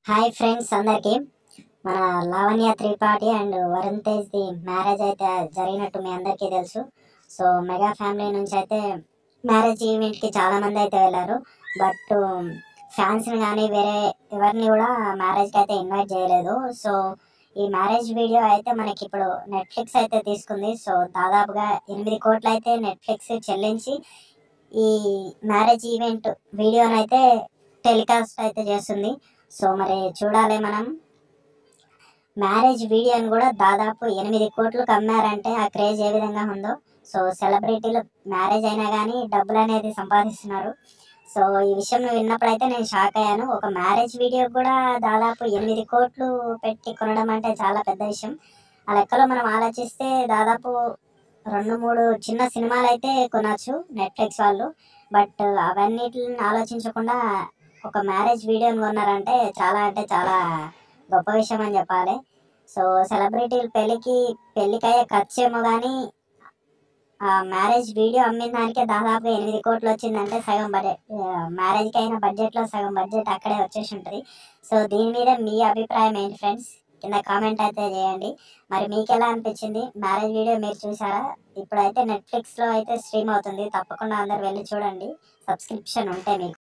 hi friends అందరికి మన Lavanya Tripathi and Varun Tej the marriage అయితే జరిగినట్టు మీ అందరికీ తెలుసు సో మెగా ఫ్యామిలీ నుంచి అయితే మ్యారేజ్ ఈవెంట్ కి చాలా మంది అయితే వెళ్ళారు బట్ ఫ్యాన్స్ ని కానీ వేరే ఎవరిని కూడా మ్యారేజ్ కి అయితే ఇన్వైట్ చేయలేదు సో ఈ మ్యారేజ్ వీడియో అయితే మనకి ఇప్పుడు నెట్ఫ్లిక్స్ అయితే తీసుకుంది సో దాదాపుగా ఎనిమిది కోట్లు అయితే నెట్ఫ్లిక్స్ చెల్లించి ఈ మ్యారేజ్ ఈవెంట్ వీడియోని అయితే టెలికాస్ట్ అయితే చేస్తుంది సో మరి చూడాలి మనం మ్యారేజ్ వీడియోని కూడా దాదాపు ఎనిమిది కోట్లకు అమ్మారంటే ఆ క్రేజ్ ఏ విధంగా ఉందో సో సెలబ్రిటీలు మ్యారేజ్ అయినా కానీ డబ్బులు అనేది సంపాదిస్తున్నారు సో ఈ విషయం విన్నప్పుడు అయితే నేను షాక్ అయ్యాను ఒక మ్యారేజ్ వీడియో కూడా దాదాపు ఎనిమిది కోట్లు పెట్టి కొనడం అంటే చాలా పెద్ద విషయం ఆ లెక్కలో మనం ఆలోచిస్తే దాదాపు రెండు మూడు చిన్న సినిమాలు అయితే కొనవచ్చు నెట్ఫ్లిక్స్ వాళ్ళు బట్ అవన్నిటిని ఆలోచించకుండా ఒక మ్యారేజ్ వీడియోని కొన్నారంటే చాలా అంటే చాలా గొప్ప విషయం అని చెప్పాలి సో సెలబ్రిటీలు పెళ్ళికి పెళ్ళికయ్యే ఖర్చు ఏమో కానీ ఆ మ్యారేజ్ వీడియో అమ్మిన దానికే దాదాపు ఎనిమిది కోట్లు వచ్చిందంటే సగం బడ్జెట్ మ్యారేజ్కి అయిన బడ్జెట్లో సగం బడ్జెట్ అక్కడే వచ్చేసి ఉంటుంది సో దీని మీద మీ అభిప్రాయం ఏంటి ఫ్రెండ్స్ కింద కామెంట్ అయితే చేయండి మరి మీకు ఎలా అనిపించింది మ్యారేజ్ వీడియో మీరు చూసారా ఇప్పుడైతే నెట్ఫ్లిక్స్లో అయితే స్ట్రీమ్ అవుతుంది తప్పకుండా అందరు వెళ్ళి చూడండి సబ్స్క్రిప్షన్ ఉంటే మీకు